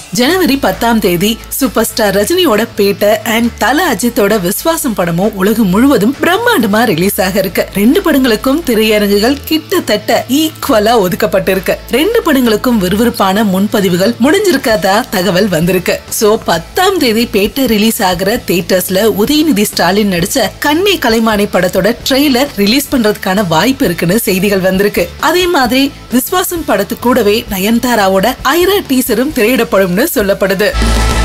ஜனவரி பத்தாம் தேதி super star ரஜினியோட பேட்டை அண்ட் தல அஜித்தோட விஸ்வாசம் படமும் உலகம் முழுவதும் பிரம்மாண்டமா ரிலீஸ் ஆக இருக்கு ரெண்டு படங்களுக்கும் திரையரங்குகள் கிட்டத்தட்ட ஈக்குவலா ஒதுக்கப்பட்டிருக்கு ரெண்டு படங்களுக்கும் விறுவிறுப்பான முன்பதிவுகள் முடிஞ்சிருக்காதா தகவல் வந்திருக்கு சோ பத்தாம் தேதி பேட்டை ரிலீஸ் ஆகிற தியேட்டர்ஸ்ல உதயநிதி ஸ்டாலின் நடிச்ச கண்ணே கலைமானி படத்தோட ட்ரெய்லர் ரிலீஸ் பண்றதுக்கான வாய்ப்பு இருக்குன்னு செய்திகள் வந்திருக்கு அதே மாதிரி விஸ்வாசம் படத்து கூடவே நயன்தாராவோட ஐரா டீசரும் திரையிடப்படும்னு சொல்லப்படுது